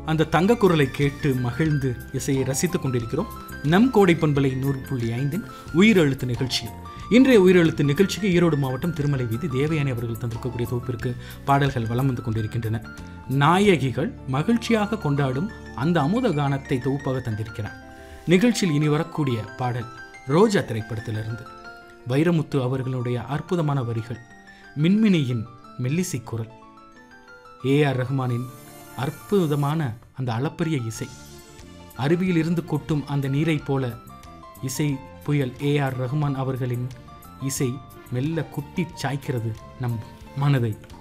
அந்த தங்க குரலை கேட்டு மகிழ்ந்து இசையை ரசித்துக் கொண்டிருக்கிறோம் நம் கோடை பண்பலை நூறு புள்ளி ஐந்தின் உயிரெழுத்து நிகழ்ச்சியில் இன்றைய உயிரெழுத்து நிகழ்ச்சிக்கு ஈரோடு மாவட்டம் திருமலை வீதி தேவயானி அவர்கள் தந்திருக்கக்கூடிய தொகுப்பிற்கு பாடல்கள் வலம் வந்து கொண்டிருக்கின்றன நாயகிகள் மகிழ்ச்சியாக கொண்டாடும் அந்த அமுத கானத்தை தொகுப்பாக தந்திருக்கிறார் நிகழ்ச்சியில் இனி வரக்கூடிய பாடல் ரோஜா திரைப்படத்திலிருந்து வைரமுத்து அவர்களுடைய அற்புதமான வரிகள் மின்மினியின் மெல்லிசை குரல் ஏ ஆர் ரஹ்மானின் அற்புதமான அந்த அளப்பரிய இசை அருவியில் இருந்து கொட்டும் அந்த நீரைப் போல இசை புயல் ஏ ஆர் ரஹ்மான் அவர்களின் இசை மெல்ல குட்டி சாய்க்கிறது நம் மனதை